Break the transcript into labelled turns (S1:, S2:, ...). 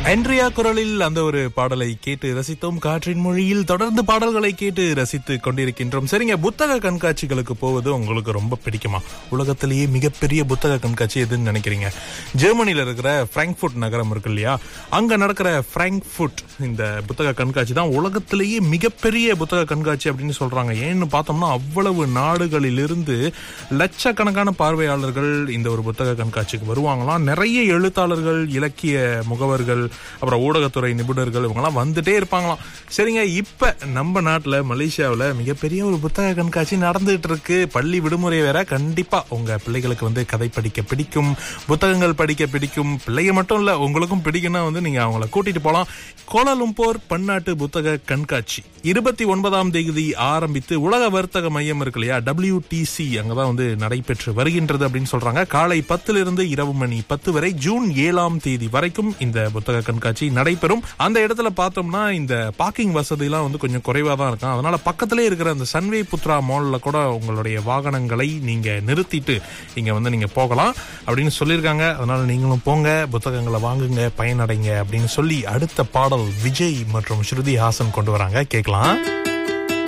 S1: Andrea குரலில் அந்த ஒரு பாடலை கேட்டு ரசித்தோம் காற்றின் மொழியில் தொடர்ந்து பாடல்களை கேட்டு ரசித்து கொண்டிருக்கின்றோம் சரிங்க புத்தக கண்காட்சிகளுக்கு போவது உங்களுக்கு ரொம்ப பிடிக்குமா உலகத்திலேயே மிகப்பெரிய புத்தக கண்காட்சி எதுன்னு நினைக்கிறீங்க ஜெர்மனில இருக்கிற பிராங்க்ஃபுட் நகரம் இருக்கு இல்லையா அங்க நடக்கிற பிராங்க்ஃபுட் இந்த புத்தக கண்காட்சி தான் உலகத்திலேயே மிகப்பெரிய புத்தக கண்காட்சி அப்படின்னு சொல்றாங்க ஏன்னு பார்த்தோம்னா அவ்வளவு நாடுகளிலிருந்து லட்சக்கணக்கான பார்வையாளர்கள் இந்த ஒரு புத்தக கண்காட்சிக்கு வருவாங்களாம் நிறைய எழுத்தாளர்கள் இலக்கிய முகவர்கள் அப்புறம் ஊடகத்துறை நிபுணர்கள் இவங்கெல்லாம் வந்துட்டே இருப்பாங்களாம் சரிங்க இப்ப நம்ம நாட்டுல மலேசியாவுல மிகப்பெரிய ஒரு புத்தக கண்காட்சி நடந்துட்டு இருக்கு பள்ளி விடுமுறை வேற கண்டிப்பா உங்க பிள்ளைகளுக்கு வந்து கதை படிக்க பிடிக்கும் புத்தகங்கள் படிக்க பிடிக்கும் பிள்ளைங்க மட்டும் இல்ல உங்களுக்கும் பிடிக்கும்னா வந்து நீங்க அவங்கள கூட்டிட்டு போலாம் கோலாலும்பூர் பன்னாட்டு புத்தக கண்காட்சி இருபத்தி ஒன்பதாம் தேதி ஆரம்பித்து உலக வர்த்தக மையம் இருக்கு இல்லையா டபிள்யூடிசி அங்கதான் வந்து நடைபெற்று வருகின்றது அப்படின்னு சொல்றாங்க காலை பத்துல இருந்து இரவு மணி பத்து வரை ஜூன் ஏழாம் தேதி வரைக்கும் இந்த புத்தக கண்காட்சி நடைபெறும் அந்த இடத்துல பார்த்தோம்னா இந்த பார்க்கிங் வசதி எல்லாம் வந்து கொஞ்சம் குறைவா தான் இருக்கும் அதனால பக்கத்திலே இருக்கிற அந்த சன்வே புத்ரா மால்ல கூட உங்களுடைய வாகனங்களை நீங்க நிறுத்திட்டு இங்க வந்து நீங்க போகலாம் அப்படின்னு சொல்லியிருக்காங்க அதனால நீங்களும் போங்க புத்தகங்களை வாங்குங்க பயனடைங்க அப்படின்னு சொல்லி அடுத்த பாடல் விஜய் மற்றும் ஸ்ருதி ஹாசன் கொண்டு வராங்க கேட்கலாம்